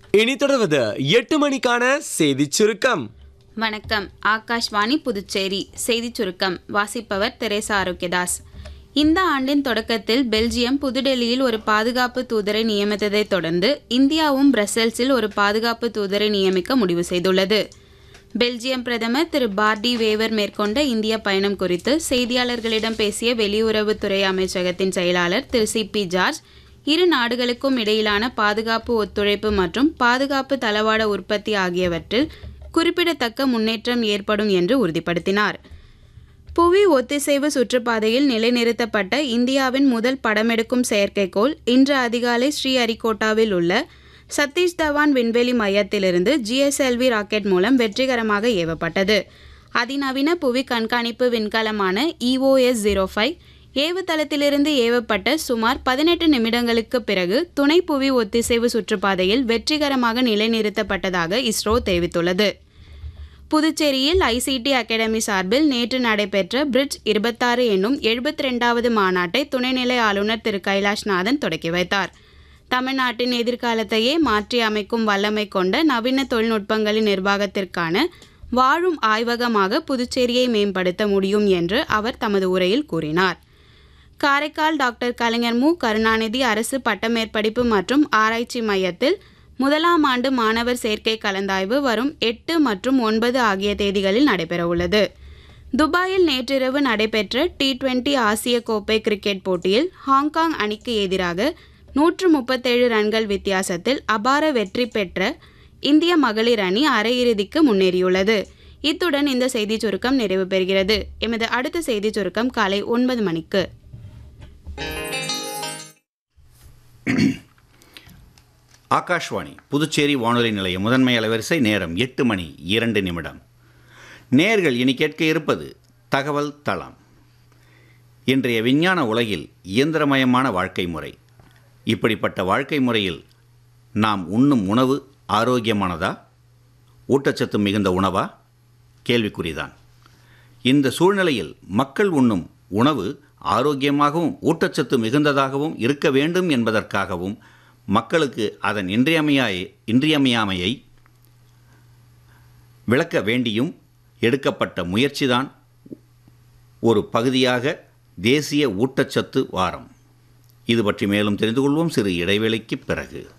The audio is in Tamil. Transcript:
இனி தொடர்வது எட்டு மணிக்கான செய்திச் சுருக்கம் வணக்கம் ஆகாஷ்வாணி புதுச்சேரி செய்திச் சுருக்கம் வாசிப்பவர் தெரேசா ஆரோக்கியதாஸ் இந்த ஆண்டின் தொடக்கத்தில் பெல்ஜியம் புதுடெல்லியில் ஒரு பாதுகாப்பு தூதரை நியமித்ததைத் தொடர்ந்து இந்தியாவும் பிரசல்ஸில் ஒரு பாதுகாப்பு தூதரை நியமிக்க முடிவு செய்துள்ளது பெல்ஜியம் பிரதமர் திரு பார்டி வேவர் மேற்கொண்ட இந்திய பயணம் குறித்து செய்தியாளர்களிடம் பேசிய வெளியுறவுத்துறை அமைச்சகத்தின் செயலாளர் திரு சி பி ஜார்ஜ் இரு நாடுகளுக்கும் இடையிலான பாதுகாப்பு ஒத்துழைப்பு மற்றும் பாதுகாப்பு தளவாட உற்பத்தி ஆகியவற்றில் குறிப்பிடத்தக்க முன்னேற்றம் ஏற்படும் என்று உறுதிப்படுத்தினார் புவி ஒத்திசைவு சுற்றுப்பாதையில் நிலைநிறுத்தப்பட்ட இந்தியாவின் முதல் படமெடுக்கும் செயற்கைக்கோள் இன்று அதிகாலை ஸ்ரீஹரிகோட்டாவில் உள்ள சதீஷ் தவான் விண்வெளி மையத்திலிருந்து ஜிஎஸ்எல்வி ராக்கெட் மூலம் வெற்றிகரமாக ஏவப்பட்டது அதிநவீன புவி கண்காணிப்பு விண்கலமான இஓஎஸ் ஜீரோ ஃபைவ் ஏவுதளத்திலிருந்து ஏவப்பட்ட சுமார் பதினெட்டு நிமிடங்களுக்கு பிறகு துணை புவி ஒத்திசைவு சுற்றுப்பாதையில் வெற்றிகரமாக நிலைநிறுத்தப்பட்டதாக இஸ்ரோ தெரிவித்துள்ளது புதுச்சேரியில் ஐசிடி அகாடமி சார்பில் நேற்று நடைபெற்ற பிரிட்ஜ் இருபத்தாறு என்னும் எழுபத்தி ரெண்டாவது மாநாட்டை துணைநிலை ஆளுநர் திரு கைலாஷ்நாதன் தொடக்கி வைத்தார் தமிழ்நாட்டின் எதிர்காலத்தையே மாற்றி அமைக்கும் வல்லமை கொண்ட நவீன தொழில்நுட்பங்களின் நிர்வாகத்திற்கான வாழும் ஆய்வகமாக புதுச்சேரியை மேம்படுத்த முடியும் என்று அவர் தமது உரையில் கூறினார் காரைக்கால் டாக்டர் கலைஞர் மு கருணாநிதி அரசு பட்டமேற்படிப்பு மற்றும் ஆராய்ச்சி மையத்தில் முதலாம் ஆண்டு மாணவர் சேர்க்கை கலந்தாய்வு வரும் எட்டு மற்றும் ஒன்பது ஆகிய தேதிகளில் நடைபெறவுள்ளது துபாயில் நேற்றிரவு நடைபெற்ற டி டுவெண்டி ஆசிய கோப்பை கிரிக்கெட் போட்டியில் ஹாங்காங் அணிக்கு எதிராக நூற்று முப்பத்தேழு ரன்கள் வித்தியாசத்தில் அபார வெற்றி பெற்ற இந்திய மகளிர் அணி அரையிறுதிக்கு முன்னேறியுள்ளது இத்துடன் இந்த செய்திச் சுருக்கம் நிறைவு பெறுகிறது எமது அடுத்த செய்திச் சுருக்கம் காலை ஒன்பது மணிக்கு ஆகாஷ்வாணி புதுச்சேரி வானொலி நிலைய முதன்மை அலைவரிசை நேரம் எட்டு மணி இரண்டு நிமிடம் நேர்கள் இனி கேட்க இருப்பது தகவல் தளம் இன்றைய விஞ்ஞான உலகில் இயந்திரமயமான வாழ்க்கை முறை இப்படிப்பட்ட வாழ்க்கை முறையில் நாம் உண்ணும் உணவு ஆரோக்கியமானதா ஊட்டச்சத்து மிகுந்த உணவா கேள்விக்குறிதான் இந்த சூழ்நிலையில் மக்கள் உண்ணும் உணவு ஆரோக்கியமாகவும் ஊட்டச்சத்து மிகுந்ததாகவும் இருக்க வேண்டும் என்பதற்காகவும் மக்களுக்கு அதன் இன்றியமையாய் இன்றியமையாமையை விளக்க வேண்டியும் எடுக்கப்பட்ட முயற்சிதான் ஒரு பகுதியாக தேசிய ஊட்டச்சத்து வாரம் இது பற்றி மேலும் தெரிந்து கொள்வோம் சிறு இடைவேளைக்கு பிறகு